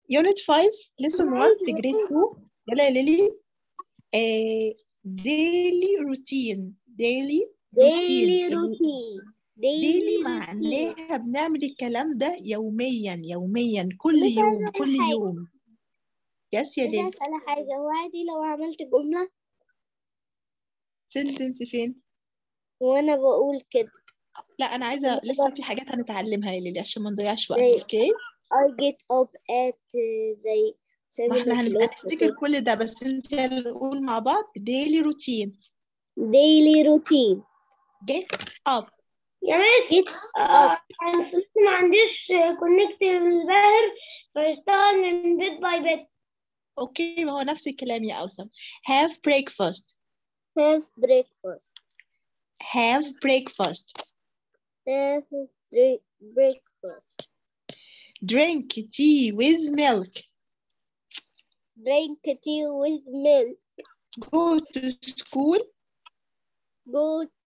Unit 5 lesson 1 في grade 2 يلا يا ليلي آه daily routine daily daily routine routine daily routine. معناها بنعمل الكلام ده يوميا يوميا كل بس يوم أنا كل حاجة. يوم يس يا بس ليلي أسأل حاجة هو عادي لو عملت جملة sentence فين وأنا بقول كده لا انا عايزه كنت لسه بقى- في حاجات هنتعلمها يا ليلي عشان ما نضيعش وقت زي- اوكي I get up at uh, زي ما 7 احنا هنبقى o'clock نفتكر كل ده بس انت يلا نقول مع بعض daily routine daily routine get up يا مس gets آه، up انا لسه ما عنديش كونكت الباهر فاشتغل من بيت باي بيت اوكي ما هو نفس الكلام يا اوسم have breakfast have breakfast have breakfast have dre- breakfast drink tea with milk drink tea with milk go to school go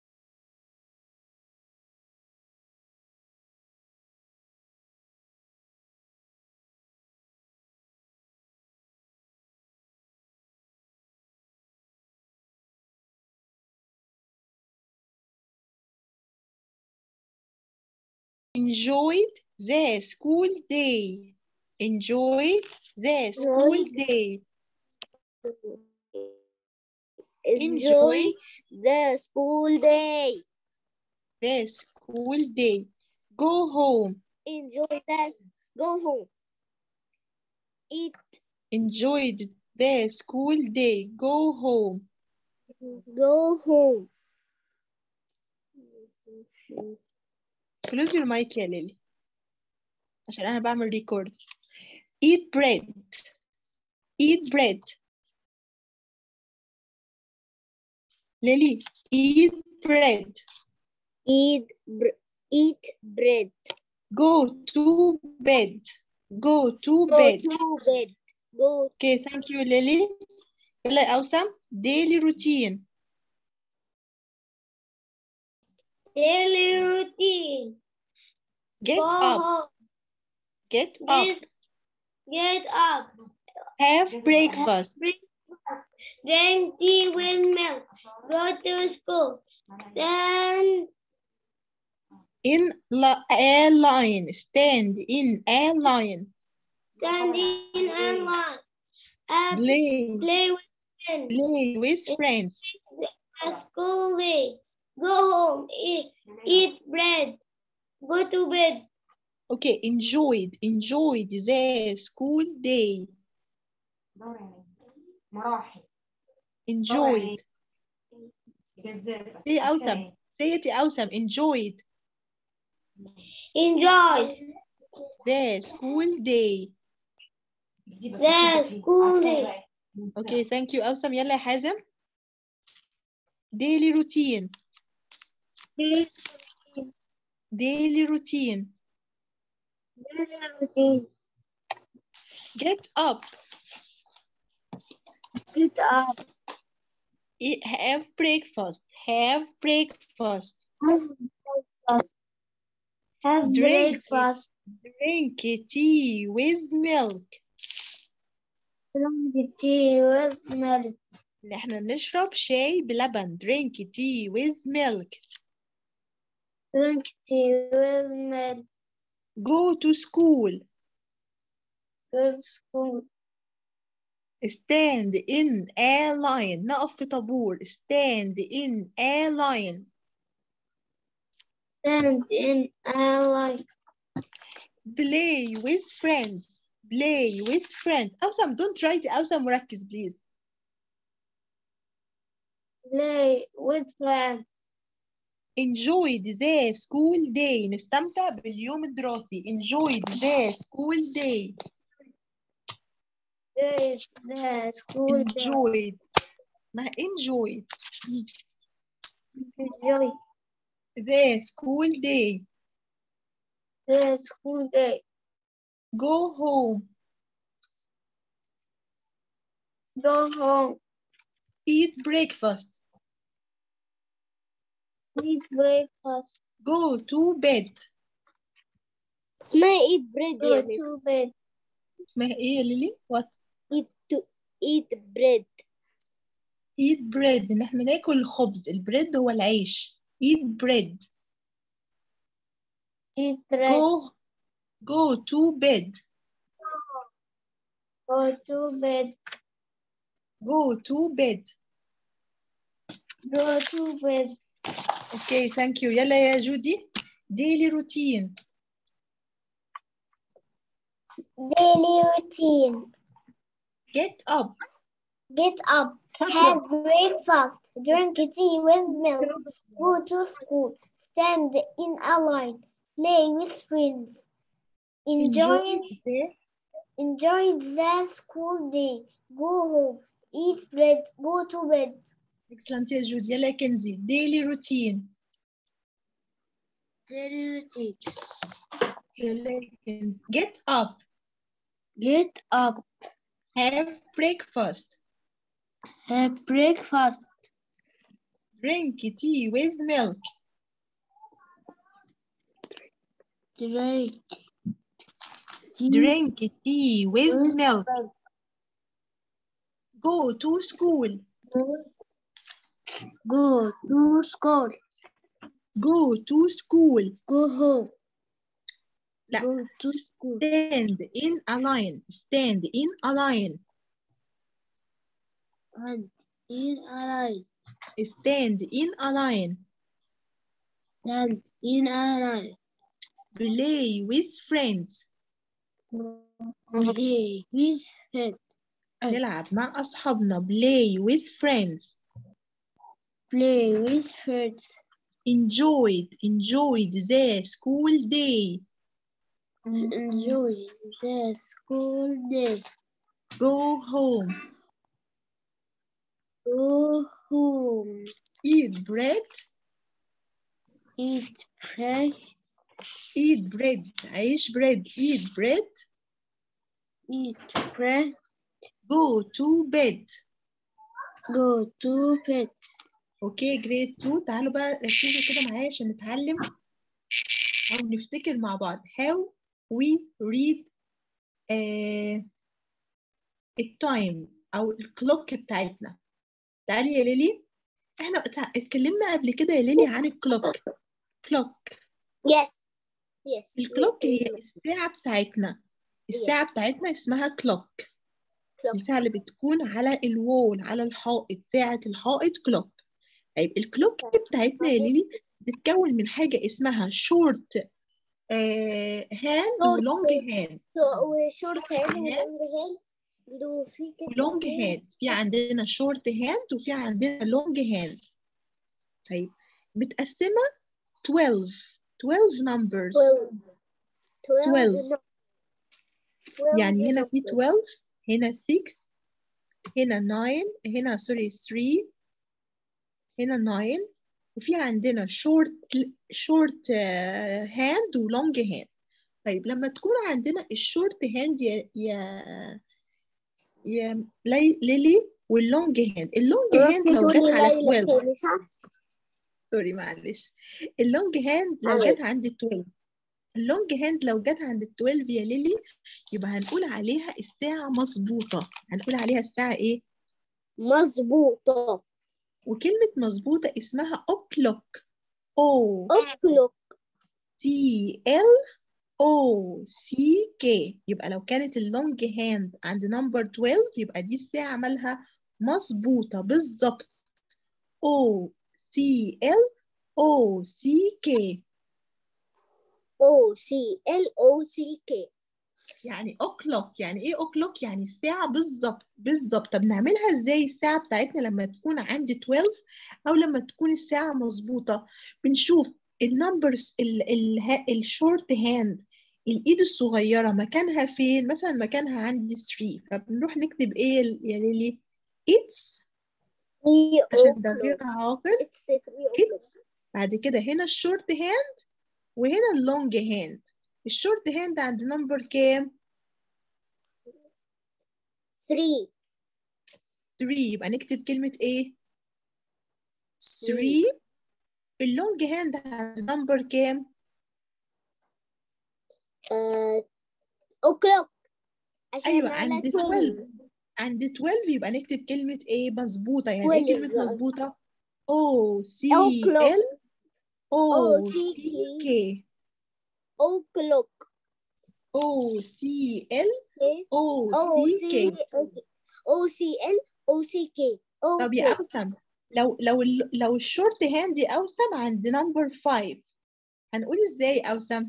enjoyed the school day enjoy the school Enjoy. day enjoy the school day the school day go home enjoy that go home eat enjoyed the school day go home go home close your mic يا ليلي عشان انا بعمل record eat bread eat bread ليلي eat bread eat br- eat bread go to bed go to go bed to bed go okay thank you ليلي يلا يا أوسم daily routine daily routine get go up home get up get, get up have breakfast breakfast drink tea with milk go to school stand in li- a line stand in a line stand in a line and play play with friends play with friends at school day go home eat eat bread go to bed okay enjoyed enjoyed the school day مراحل enjoyed جذابة say أوسم say it يا أوسم enjoyed enjoy the school day the school day okay thank you أوسم يلا يا حازم daily routine daily routine routine get up get up eat, have breakfast have breakfast have Drink. breakfast drink tea with milk drink tea with milk ان احنا نشرب شاي بلبن drink tea with milk drink tea with milk go to school go to school stand in a line نقف في طابور stand in a line stand in a line play with friends play with friends أوسم don't write أوسم مركز please play with friends enjoyed the school day نستمتع باليوم الدراسي enjoyed the school day play the school day enjoyed ما enjoyed enjoy the school day the school day go home go home eat breakfast eat breakfast go to bed اسمها ايه بريد Go يا to مس bed. اسمها ايه يا ليلي what eat to eat bread eat bread ان احنا ناكل الخبز البريد هو العيش eat bread eat bread, go go to bed go to bed, go to bed go to bed, اوكي ثانك يو يلا يا جودي daily routine daily routine, get up get up, have breakfast, drink tea with milk, go to school, stand in a line, play with friends, enjoy, the enjoy the school day, go home, eat bread, go to bed, excellent يا جودي يلا يا كنزي daily routine daily routine, يلا يا كنزي get up get up, have breakfast have breakfast, drink tea with milk drink, drink tea with milk go to school go to school, go to school go home, لا. go to school, stand in a line stand in a line and in a line, stand in a line stand in a line, play with friends play with friends, نلعب مع أصحابنا play with friends play with friends, enjoyed enjoyed the school day enjoy the school day, go home go home, eat bread eat bread, eat bread عيش bread eat bread eat bread, go to bed go to bed. اوكي جريد 2 تعالوا بقى ركزوا كده معايا عشان نتعلم او نفتكر مع بعض how we read uh, التايم او الكلوك بتاعتنا تعالي يا ليلي احنا اتع- اتكلمنا قبل كده يا ليلي عن الكلوك كلوك yes yes الكلوك هي الساعة بتاعتنا الساعة Yes. بتاعتنا اسمها كلوك Clock. الساعة اللي بتكون على الوول على الحائط ساعة الحائط كلوك طيب الكلوك بتاعتنا يا ليلي بتتكون من حاجة اسمها شورت هاند Short ولونج هاند وشورت هاند hand. ولونج هاند وفي كده ولونج هاند في عندنا شورت هاند وفي عندنا لونج هاند طيب متقسمة 12 12 numbers 12 12. يعني هنا في 12 هنا 6 هنا 9 هنا سوري 3 هنا 9 وفي عندنا شورت شورت هاند ولونج هاند طيب لما تكون عندنا الشورت هاند يا يا يا لي- ليلي واللونج هاند اللونج هاند لو جت على 12 سوري معلش اللونج هاند لو معلش. جت عند ال 12 اللونج هاند لو جت عند ال 12 يا ليلي يبقى هنقول عليها الساعة مظبوطة هنقول عليها الساعة ايه؟ مظبوطة وكلمة مظبوطة اسمها o'clock O أوكلوك C L O C K يبقى لو كانت اللونج هاند عند نمبر 12 يبقى دي الساعة مالها مظبوطة بالظبط O C L O C K أو سي ال أو سي كي يعني o'clock يعني ايه o'clock يعني الساعة بالظبط بالظبط طب نعملها ازاي الساعة بتاعتنا لما تكون عند 12 او لما تكون الساعة مظبوطة بنشوف النمبرز الشورت هاند الايد الصغيرة مكانها فين مثلا مكانها عند 3 فبنروح نكتب ايه يا ليلي it's عشان ده غير عاقل اتس 3 it's بعد كده هنا الشورت هاند وهنا اللونج هاند الشورت هاند عند نمبر كام 3 3 يبقى نكتب كلمة ايه 3 اللونج هاند عند نمبر كام أوكلوك عشان ايوه على عند 12 12 عند 12 يبقى نكتب كلمة ايه مظبوطة يعني ايه 12 كلمة مظبوطة او سي O'clock. ال او سي O-C-K. كي o'clock او سي ال او O سي C كي O C L O C K طب يا اوسم لو لو ال- لو الشورت هاند يا اوسم عند نمبر 5 هنقول ازاي يا اوسم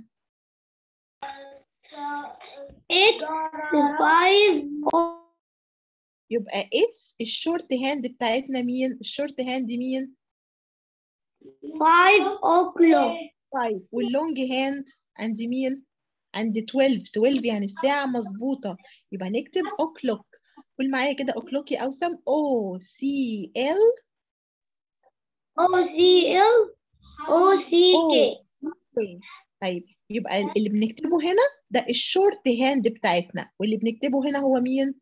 It's five يبقى اتس الشورت هاند بتاعتنا مين الشورت هاند مين five o'clock. 5 واللونج هاند عند مين عند 12 12 يعني الساعة مظبوطة يبقى نكتب o'clock قول معايا كده o'clock يا أوسم O C L O C L O C O K. C K طيب يبقى اللي بنكتبه هنا ده الشورت هاند بتاعتنا واللي بنكتبه هنا هو مين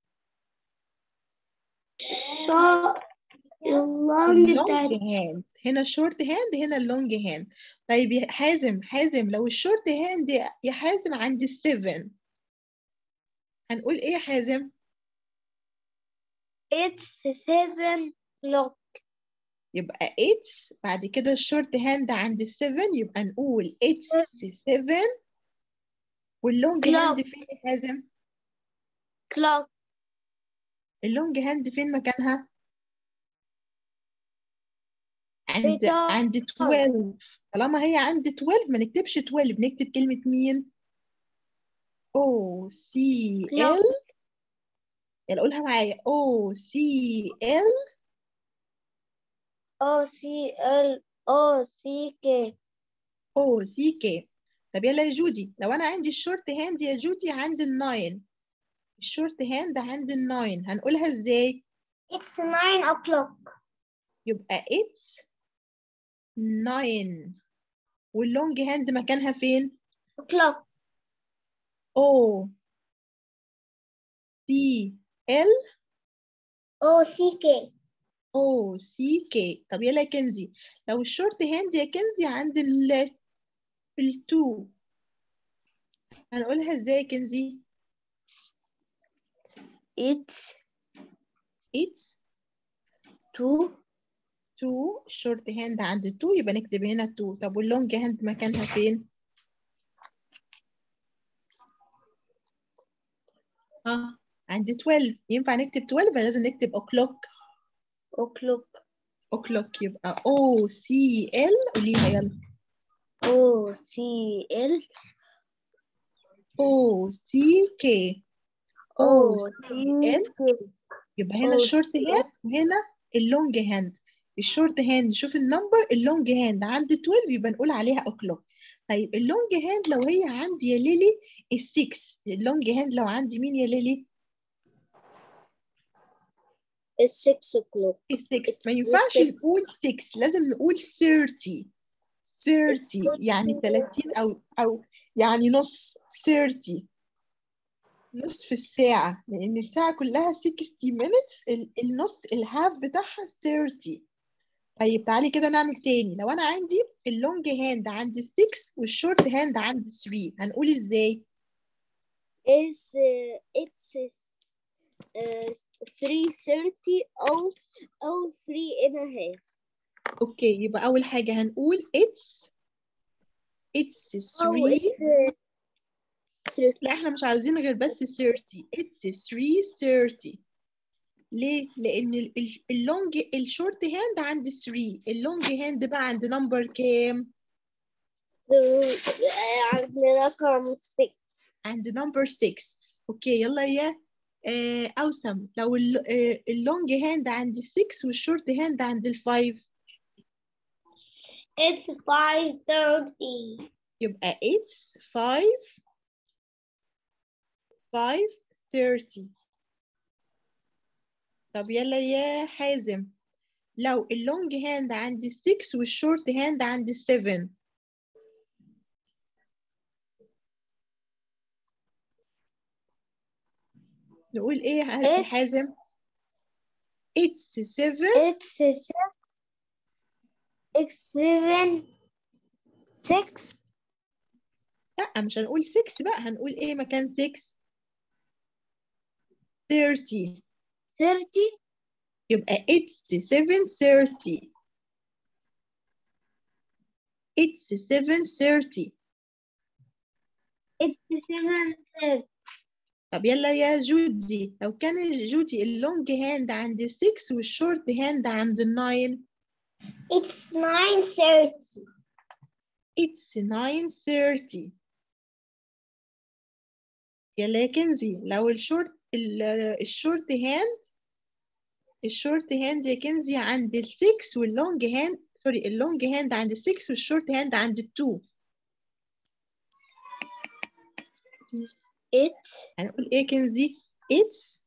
So long اللونج that هاند هنا الشورت هاند هنا اللونج هاند طيب يا حازم حازم لو الشورت هاند يا- يا حازم عند السفن هنقول ايه يا حازم It's seven o'clock يبقى it's بعد كده الشورت هاند عند السفن يبقى نقول it's seven واللونج هاند Clock. فين يا حازم clock اللونج هاند فين مكانها عند بتاع- عند 12 طالما هي عند 12 ما نكتبش 12 نكتب كلمة مين O C Clock. L يلا قولها معايا O C L O C L O C K O C K طب يلا يا جودي لو انا عندي الشورت هاند يا جودي عند الناين الشورت هاند عند الناين هنقولها ازاي It's nine o'clock يبقى it's nine واللونج هاند مكانها فين o'clock O C L O C K O C K طب يلا يا كنزي لو الشورت هاند يا كنزي عند ال التو هنقولها ازاي يا كنزي It's it's two تو الشورت هاند عند تو يبقى نكتب هنا تو طب واللونج هاند مكانها فين اه عند 12 ينفع نكتب 12 ولا لازم نكتب o'clock o'clock o'clock يبقى O C L قوليها يلا O C L O C K O O C L K يبقى هنا O الشورت C هاند وهنا اللونج هاند الشورت هاند شوف النمبر اللونج هاند عند 12 يبقى نقول عليها o'clock طيب اللونج هاند لو هي عندي يا ليلي السكس اللونج هاند لو عندي مين يا ليلي It's six o'clock السكس ما It's ينفعش six. نقول 6 لازم نقول 30 30 يعني 30 او او يعني نص 30 نصف الساعة لأن الساعة كلها 60 minutes ال- النص الهاف بتاعها 30 طيب تعالي كده نعمل تاني لو أنا عندي اللونج هاند عند 6 والشورت هاند عند 3 هنقول إزاي؟ is uh, it's uh, three thirty أو أو three and a half. أوكي يبقى أول حاجة هنقول it's it's أو 3 it's uh, three. لا احنا مش عاوزين غير بس 30 it's 330 ليه؟ لأن ال- ال- اللونج الشورت هاند عند 3 اللونج هاند بقى عند نمبر كام؟ So, uh, عندنا رقم six. عند نمبر 6 اوكي يلا يا آه أوسم لو ال- آه، اللونج هاند عند 6 والشورت هاند عند ال 5 it's five thirty. يبقى it's 5 5:30 طب يلا يا حازم لو اللونج هاند عند 6 والشورت هاند عند 7 نقول ايه يا ح- يا It's- حازم it's 7 It's six. It's seven. Six. لا مش هنقول 6 بقى هنقول ايه مكان 6 30 30 يبقى it's 7:30 it's 7:30 It's seven thirty. طب يلا يا جودي لو كان جودي اللونج هاند عند 6 والشورت هاند عند 9 It's 9.30. it's 9:30 يلا يا كنزي لو الشورت ال- الشورت هاند الشورت هاند يا كنزي عند ال 6 واللونج هاند سوري اللونج هاند عند ال 6 والشورت هاند عند ال 2 It's هنقول ايه يا كنزي it's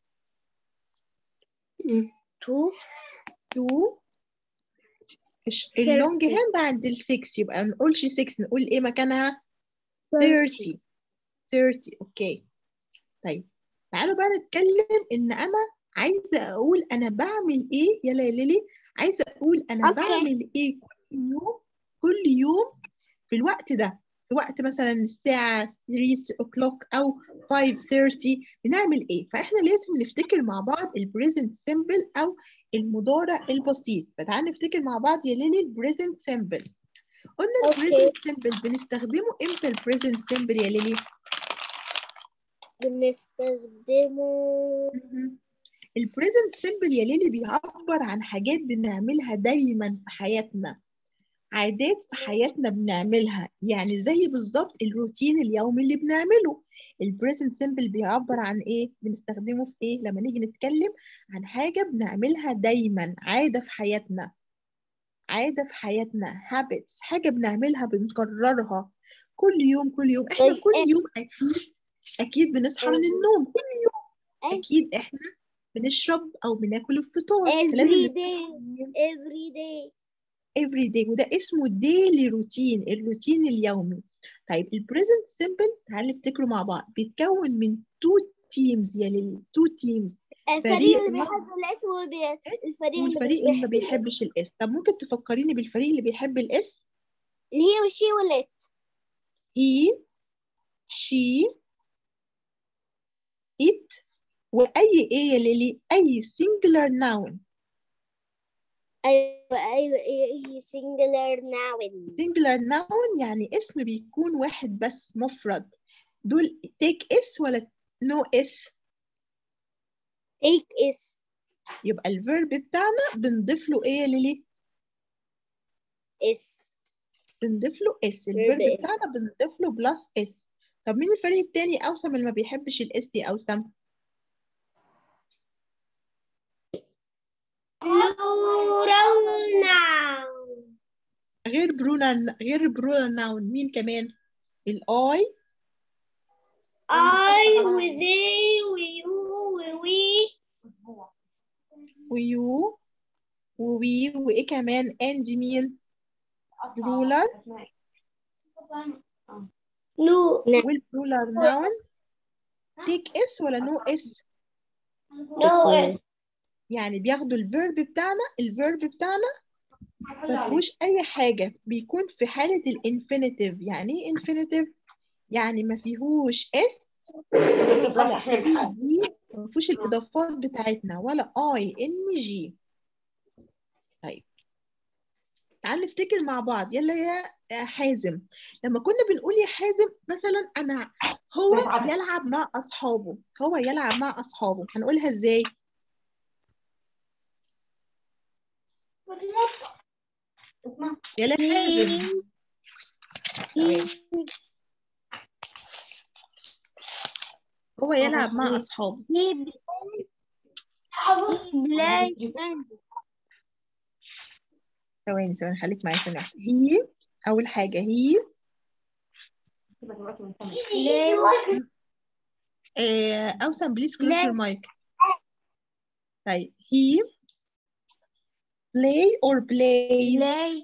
2. 2 الش- Thirty. اللونج هاند عند ال 6 يبقى ما نقولش 6 نقول ايه مكانها 30 30 اوكي طيب تعالوا بقى نتكلم ان انا عايزه اقول انا بعمل ايه يلا يا ليلي عايزه اقول انا أوكي. بعمل ايه كل يوم كل يوم في الوقت ده في وقت مثلا الساعه 3 o'clock او 5:30 بنعمل ايه فاحنا لازم نفتكر مع بعض البريزنت سيمبل او المضارع البسيط فتعال نفتكر مع بعض يا ليلي البريزنت سيمبل قلنا أوكي. البريزنت سيمبل بنستخدمه امتى البريزنت سيمبل يا ليلي بنستخدمه البريزنت سيمبل يا ليلي بيعبر عن حاجات بنعملها دايما في حياتنا عادات في حياتنا بنعملها يعني زي بالظبط الروتين اليومي اللي بنعمله البريزنت سيمبل بيعبر عن ايه بنستخدمه في ايه لما نيجي نتكلم عن حاجة بنعملها دايما عادة في حياتنا عادة في حياتنا habits حاجة بنعملها بنكررها كل يوم كل يوم احنا طيب، كل إيه؟ يوم اكيد اكيد بنصحى من النوم كل يوم إيه؟ اكيد احنا بنشرب او بناكل الفطار Every فلازم day. نستخدم every day every day وده اسمه daily روتين الروتين اليومي طيب البريزنت سيمبل تعالوا نفتكروا مع بعض بيتكون من two teams يا ليلي two teams الفريق اللي فريق بيحب الاسود الفريق اللي والفريق اللي ما مش بيحبش الاس طب ممكن تفكريني بالفريق اللي بيحب الاس اللي هي وشي ولت he she it واي ايه يا ليلي اي singular noun ايوه ايوه هي singular noun singular noun يعني اسم بيكون واحد بس مفرد دول take اس ولا no اس take is يبقى الفيرب بتاعنا بنضيف له ايه يا ليلي is بنضيف له اس Verb الفيرب is. بتاعنا بنضيف له بلس اس طب مين الفريق التاني اوسم اللي ما بيحبش الاس يا اوسم Plural noun. غير برونر غير برونر ناون مين كمان الاي I, we, they, we, you, we, we, ويو ووي وايه كمان اند مين رولر no, والبرولر ناون تيك اس ولا نو اس no, يعني بياخدوا الفيرب بتاعنا الفيرب بتاعنا ما فيهوش اي حاجه بيكون في حاله الانفينيتيف يعني ايه انفينيتيف يعني ما فيهوش اس ولا اي دي ما فيهوش الاضافات بتاعتنا ولا اي ان جي طيب تعال نفتكر مع بعض يلا يا يا حازم لما كنا بنقول يا حازم مثلا انا هو يلعب مع اصحابه هو يلعب مع اصحابه هنقولها ازاي يلا يا حازم ثواني. هو يلعب مع اصحابه he play ثواني ثواني خليك معايا ثانية واحدة هي أول حاجة هي آه أوسم بليز كلوز Play. يور مايك طيب he play or plays play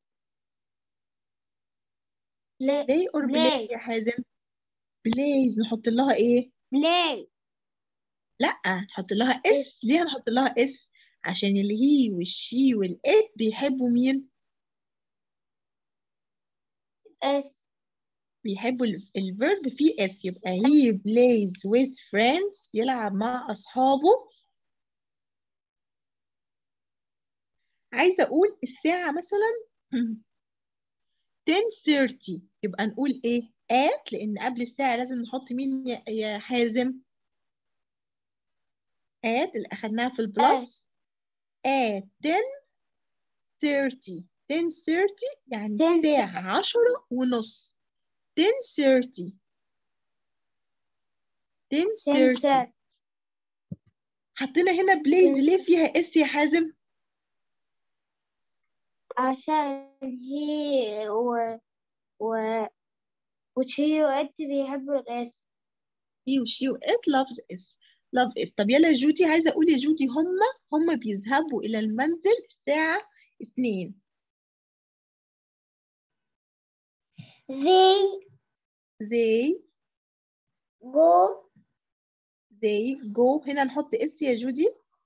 play play or play Play. يا حازم plays نحط لها إيه؟ play لأ نحط لها اس ليه هنحط لها اس؟ عشان الهي والشي والإت بيحبوا مين؟ is بيحبوا الفيرب فيه اس يبقى he plays with friends يلعب مع أصحابه عايزة أقول الساعة مثلا 10:30 يبقى نقول إيه at لأن قبل الساعة لازم نحط مين يا- يا حازم at اللي أخدناها في البلس at 10:30 10:30 يعني 10:30. الساعة 10 ونص 10:30 10:30 حطينا هنا بليز ليه فيها اس يا حازم عشان هي و و وشي وقت بيحبوا الاس he وشي وات loves is love is طب يلا يا جودي عايزة أقول يا جودي هما هما بيذهبوا إلى المنزل الساعة 2 they they go they go هنا نحط اس يا جودي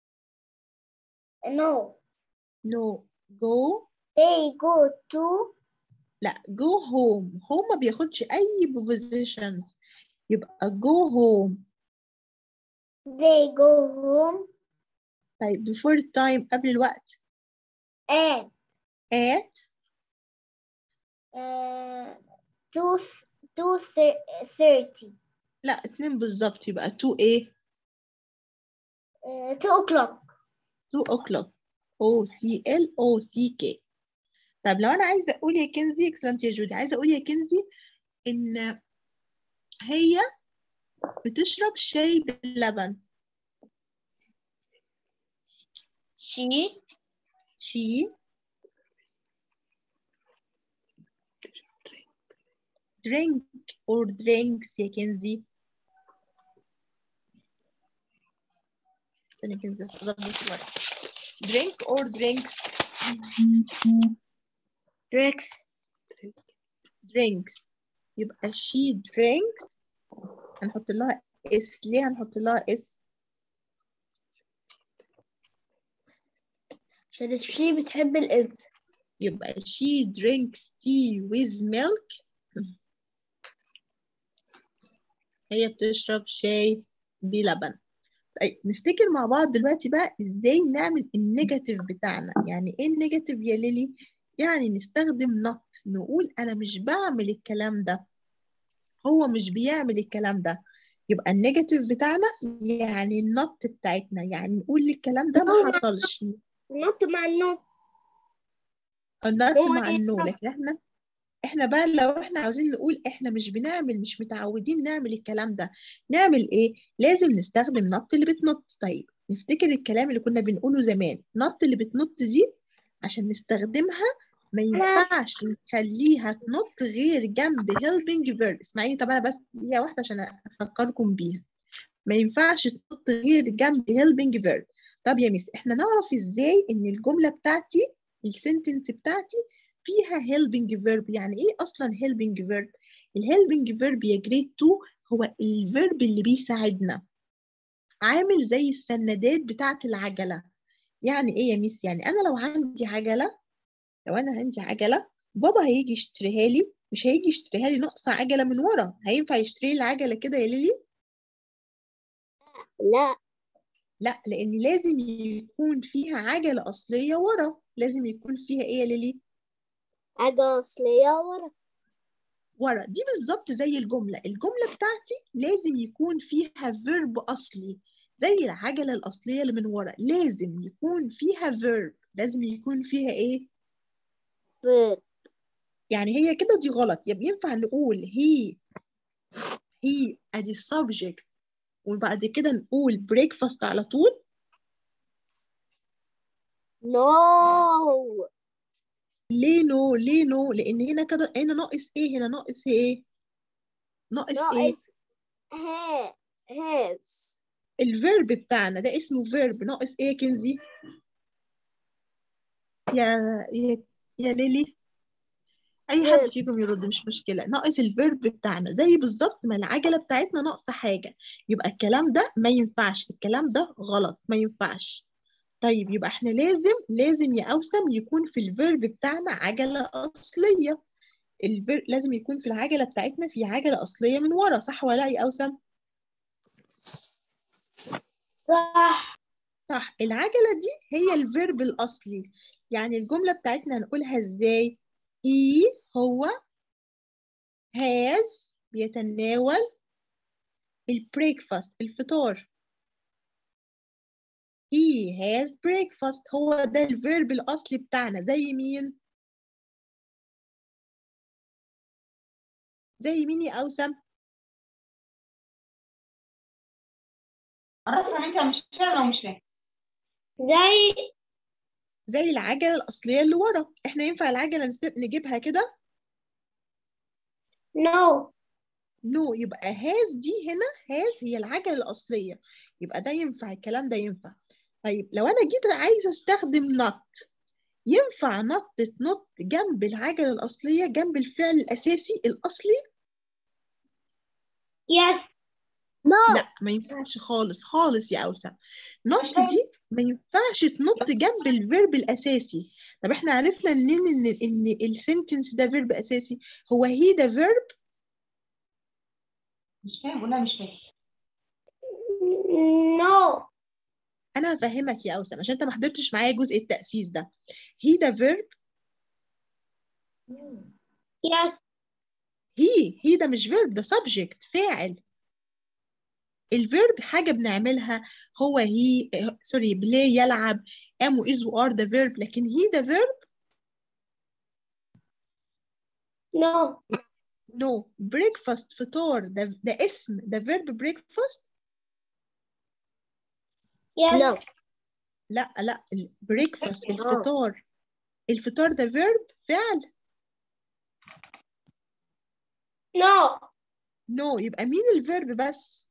no no go they go to لا go home home ما بياخدش أي prepositions يبقى go home they go home طيب before time قبل الوقت at at uh, two two thir- thirty لا اتنين بالظبط يبقى 2 ايه uh, two o'clock 2 o'clock O C L O C K طب لو انا عايزه اقول يا كنزي اكسلنت يا جودي عايزه اقول يا كنزي ان هي بتشرب شاي باللبن she she drink or drinks يا كنزي استني يا كنزي أظبط الورق. drink or drinks drinks drinks يبقى she drinks هنحط لها اس ليه هنحط لها اس عشان she بتحب الإز يبقى she drinks tea with milk هي بتشرب شاي بلبن طيب نفتكر مع بعض دلوقتي بقى ازاي نعمل النيجاتيف بتاعنا يعني ايه النيجاتيف يا ليلي يعني نستخدم not نقول انا مش بعمل الكلام ده هو مش بيعمل الكلام ده يبقى النيجاتيف بتاعنا يعني النوت بتاعتنا يعني نقول الكلام ده ما حصلش نط مع النط النوت هو مع إيه النو النوت؟ لكن احنا احنا بقى لو احنا عاوزين نقول احنا مش بنعمل مش متعودين نعمل الكلام ده نعمل ايه لازم نستخدم نط اللي بتنط طيب نفتكر الكلام اللي كنا بنقوله زمان نط اللي بتنط دي عشان نستخدمها ما ينفعش نخليها تنط غير جنب helping verb اسمعيني طب انا بس دقيقة واحدة عشان افكركم بيها ما ينفعش تنط غير جنب helping verb طب يا ميس احنا نعرف ازاي ان الجملة بتاعتي السنتنس بتاعتي فيها helping verb يعني ايه اصلا helping verb الهيلبنج verb يا جريد 2 هو الفيرب اللي بيساعدنا عامل زي السندات بتاعت العجلة يعني ايه يا ميس يعني انا لو عندي عجلة لو انا عندي عجلة بابا هيجي يشتريها لي مش هيجي يشتريها لي ناقصة عجلة من ورا هينفع يشتري لي العجلة كده يا ليلي لا لا لان لازم يكون فيها عجلة اصلية ورا لازم يكون فيها ايه يا ليلي حاجة أصلية ورا ورا دي بالظبط زي الجملة الجملة بتاعتي لازم يكون فيها فيرب أصلي زي العجلة الأصلية اللي من ورا لازم يكون فيها فيرب لازم يكون فيها إيه verb يعني هي كده دي غلط يبقى ينفع نقول هي هي ادي subject وبعد كده نقول breakfast على طول no ليه نو ليه نو لأن هنا كده هنا ناقص إيه هنا ناقص إيه ناقص إيه ناقص have haves الفيرب بتاعنا ده اسمه فيرب ناقص ايه يا كنزي يا يا يا ليلي اي حد Verb. فيكم يرد مش مشكله ناقص الفيرب بتاعنا زي بالظبط ما العجله بتاعتنا ناقصه حاجه يبقى الكلام ده ما ينفعش الكلام ده غلط ما ينفعش طيب يبقى احنا لازم لازم يا اوسم يكون في الفيرب بتاعنا عجله اصليه الفير لازم يكون في العجلة بتاعتنا في عجلة أصلية من ورا صح ولا لا يا أوسم؟ صح صح العجلة دي هي الفيرب الأصلي يعني الجملة بتاعتنا هنقولها إزاي؟ he هو has بيتناول البريكفاست الفطار he has breakfast هو ده الفيرب الأصلي بتاعنا زي مين؟ زي مين يا أوسم؟ عرفت ان انت مش فاهم او مش فاهم زي زي العجلة الأصلية اللي ورا احنا ينفع العجلة نس- نجيبها كده؟ no نو no. يبقى هاز دي هنا هاز هي العجلة الأصلية يبقى ده ينفع الكلام ده ينفع طيب لو أنا جيت عايزة أستخدم نط ينفع نط تنط جنب العجلة الأصلية جنب الفعل الأساسي الأصلي؟ yes لا ما ينفعش خالص خالص يا أوسع نط دي ما ينفعش تنط جنب الفيرب الأساسي طب احنا عرفنا منين إن إن السنتنس ده فيرب أساسي هو هي ده فيرب مش فاهم ولا مش فاهم no أنا هفهمك يا أوسع عشان أنت ما حضرتش معايا جزء التأسيس ده هي ده فيرب yes هي هي ده مش فيرب ده subject فاعل الفيرب حاجة بنعملها هو هي سوري بلاي يلعب am و is و are ده فيرب لكن هي ده فيرب no no breakfast فطار ده ده اسم ده فيرب breakfast yes No. لا لا breakfast الفطار الفطار ده فيرب فعل no no يبقى مين الفيرب بس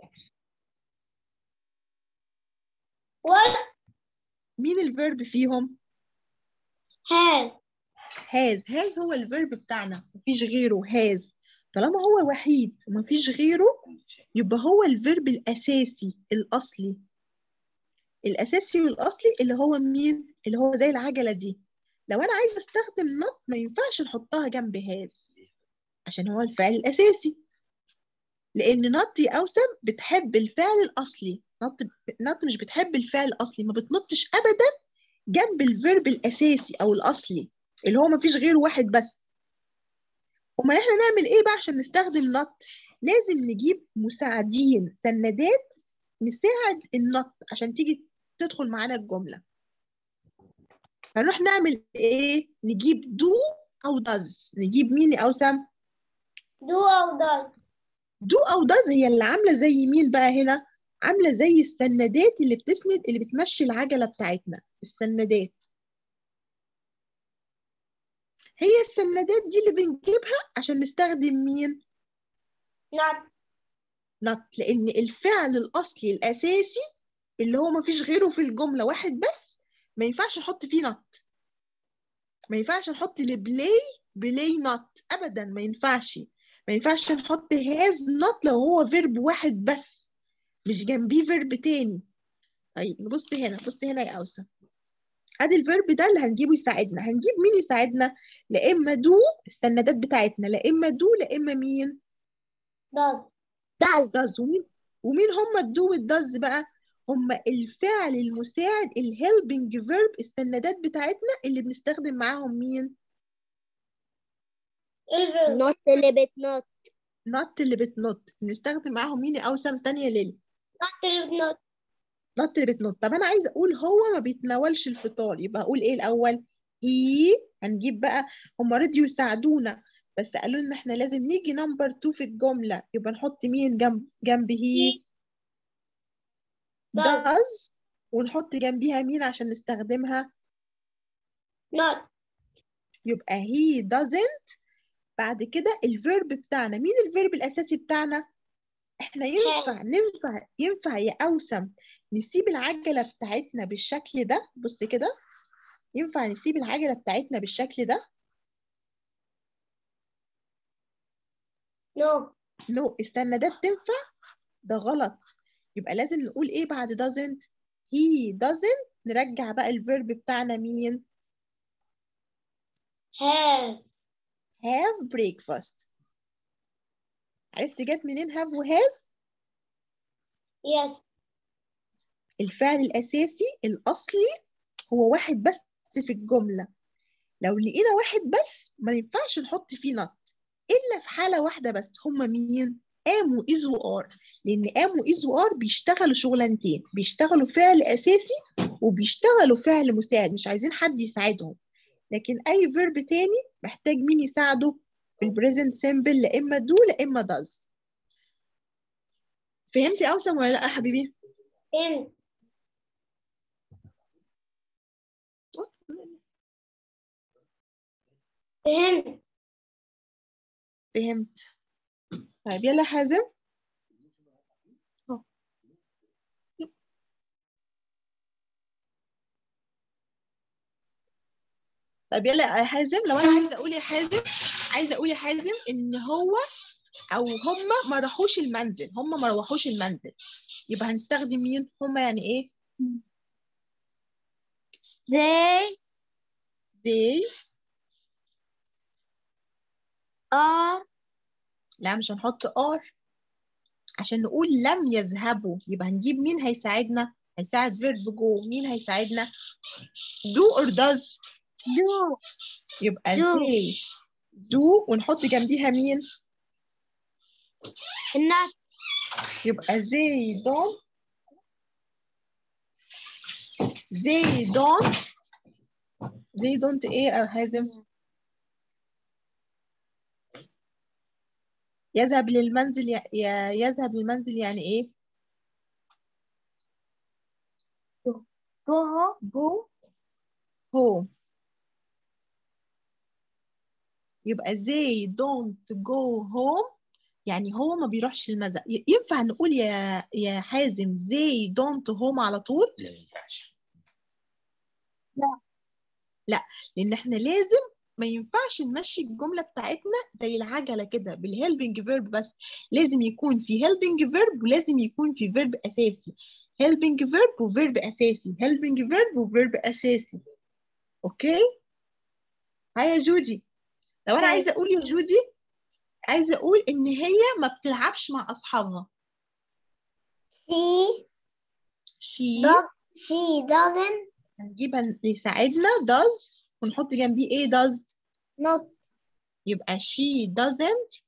what مين الفيرب فيهم has has has هو الفيرب بتاعنا مفيش غيره has طالما هو وحيد ومفيش غيره يبقى هو الفيرب الأساسي الأصلي الأساسي والأصلي اللي هو مين؟ اللي هو زي العجلة دي لو أنا عايزة أستخدم not ما ينفعش نحطها جنب has عشان هو الفعل الأساسي لأن not يا أوسم بتحب الفعل الأصلي not not مش بتحب الفعل الأصلي ما بتنطش أبدا جنب الفيرب الأساسي أو الأصلي اللي هو مفيش غير واحد بس امال احنا نعمل ايه بقى عشان نستخدم نط لازم نجيب مساعدين سندات نساعد النط عشان تيجي تدخل معانا الجملة هنروح نعمل ايه نجيب دو او does نجيب مين يا اوسم do أو does دو او does هي اللي عاملة زي مين بقى هنا عاملة زي السندات اللي بتسند اللي بتمشي العجلة بتاعتنا السندات هي السندات دي اللي بنجيبها عشان نستخدم مين not not لأن الفعل الأصلي الأساسي اللي هو مفيش غيره في الجملة واحد بس ما ينفعش نحط فيه not ما ينفعش نحط لبلاي بلاي not أبدا ما ينفعش ما ينفعش نحط has not لو هو فيرب واحد بس مش جنبيه فيرب تاني طيب نبص هنا بص هنا يا أوسع ادي الفيرب ده اللي هنجيبه يساعدنا هنجيب مين يساعدنا لا اما دو السندات بتاعتنا لا اما دو لا اما مين does does does ومين ومين هم الدو والداز بقى هم الفعل المساعد الهيلبنج فيرب السندات بتاعتنا اللي بنستخدم معاهم مين is not اللي بتنط not اللي بتنط بنستخدم معاهم مين او سام ثانيه ليل not not not اللي بتنط طب انا عايزه اقول هو ما بيتناولش الفطار يبقى اقول ايه الاول هي هنجيب بقى هم رضيوا يساعدونا بس قالوا لنا احنا لازم نيجي نمبر 2 في الجمله يبقى نحط مين جنب جنب هي does. does ونحط جنبيها مين عشان نستخدمها not يبقى he doesn't بعد كده الفيرب بتاعنا مين الفيرب الأساسي بتاعنا؟ احنا ينفع ننفع ينفع يا أوسم نسيب العجلة بتاعتنا بالشكل ده بص كده ينفع نسيب العجلة بتاعتنا بالشكل ده؟ no نو no. السندات تنفع؟ ده غلط يبقى لازم نقول ايه بعد doesn't؟ he doesn't نرجع بقى الفيرب بتاعنا مين؟ has have breakfast عرفت جت منين have و have Yes. الفعل الأساسي الأصلي هو واحد بس في الجملة لو لقينا واحد بس ما ينفعش نحط فيه not إلا في حالة واحدة بس هما مين؟ am و is و are لأن am و is و are بيشتغلوا شغلانتين بيشتغلوا فعل أساسي وبيشتغلوا فعل مساعد مش عايزين حد يساعدهم لكن أي verb تاني محتاج مين يساعده في البريزنت سيمبل لا إما do لا إما does فهمتي يا أوسم ولا لأ يا حبيبي؟ In. فهمت. فهمت طيب يلا حازم أهو. طيب يلا يا حازم لو انا عايزه اقول يا حازم عايزه اقول يا حازم ان هو او هم ما راحوش المنزل هم ما روحوش المنزل يبقى هنستخدم مين هم يعني ايه They they are لا مش هنحط are عشان نقول لم يذهبوا يبقى هنجيب مين هيساعدنا هيساعد verb go مين هيساعدنا do or does do يبقى Do. they do ونحط جنبيها مين not يبقى they don't they don't they don't ايه يا حازم يذهب للمنزل ي... ي- يذهب للمنزل يعني ايه go go home يبقى they don't go home يعني هو ما بيروحش المزق ي- ينفع نقول يا يا حازم they don't home على طول لا ما ينفعش لا لان احنا لازم ما ينفعش نمشي الجمله بتاعتنا زي العجله كده بالهيلبنج فيرب بس لازم يكون في هيلبنج فيرب ولازم يكون في فيرب اساسي هيلبنج فيرب وفيرب اساسي هيلبنج فيرب وفيرب اساسي اوكي هيا يا جودي لو انا طيب. عايزه اقول يا جودي عايزه اقول ان هي ما بتلعبش مع اصحابها she she does she doesn't هنجيبها يساعدنا does ونحط جنبيه ايه does not يبقى she doesn't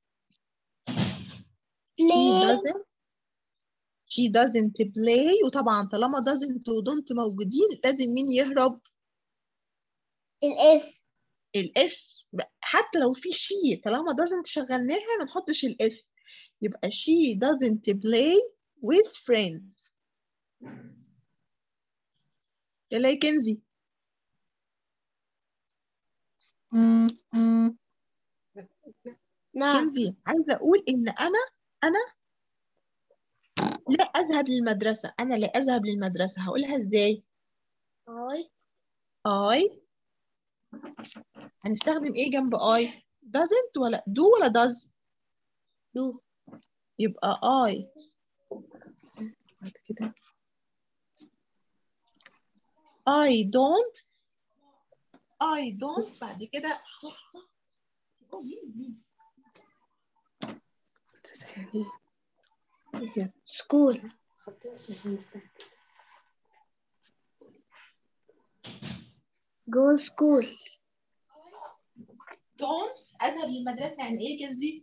she play doesn't she doesn't play وطبعا طالما doesn't و don't موجودين لازم مين يهرب الاس الاس حتى لو في she طالما doesn't شغلناها ما نحطش الاس يبقى she doesn't play with friends يلا يا كنزي نعم كنزي عايزه اقول ان انا انا لا اذهب للمدرسه انا لا اذهب للمدرسه هقولها ازاي I I هنستخدم ايه جنب I doesn't ولا do ولا does do يبقى I بعد كده I don't I don't بعد كده school go school don't اذهب للمدرسه يعني ايه كنزي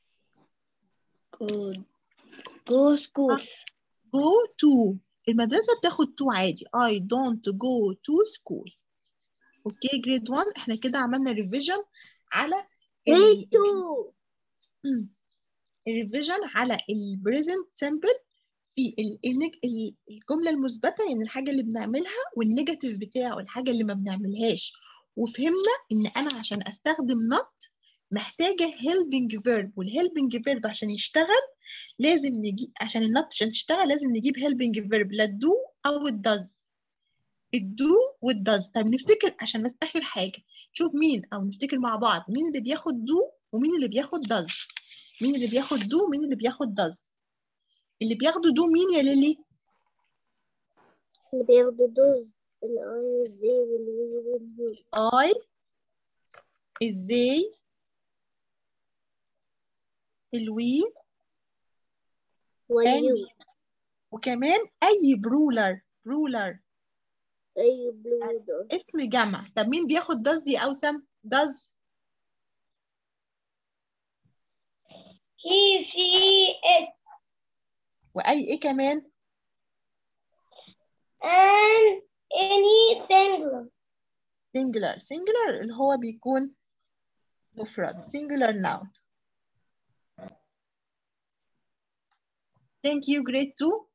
go go school go to المدرسة بتاخد to عادي I don't go to school اوكي جريد 1 احنا كده عملنا ريفيجن على grade two الريفيجن على البريزنت سامبل في ال- النج- ال- الجملة المثبتة يعني الحاجة اللي بنعملها والنيجاتيف بتاعه الحاجة اللي ما بنعملهاش وفهمنا ان انا عشان استخدم not محتاجة helping verb والhelping verb عشان يشتغل لازم نجيب عشان النط عشان تشتغل لازم نجيب helping verb لا do او it does الدو والداز طب نفتكر عشان بس اخر حاجه شوف مين او نفتكر مع بعض مين اللي بياخد دو ومين اللي بياخد داز مين اللي بياخد دو ومين اللي بياخد داز اللي بياخدوا دو مين يا ليلي اللي بياخدوا دوز الاي والزي والوي واليو I ازاي الوي واليو and وكمان أي برولر برولر أي بلودر اسم جمع طب مين بياخد does دي أوسم does he, she, it, وأي إيه كمان and any singular. singular singular اللي هو بيكون مفرد singular noun thank you grade 2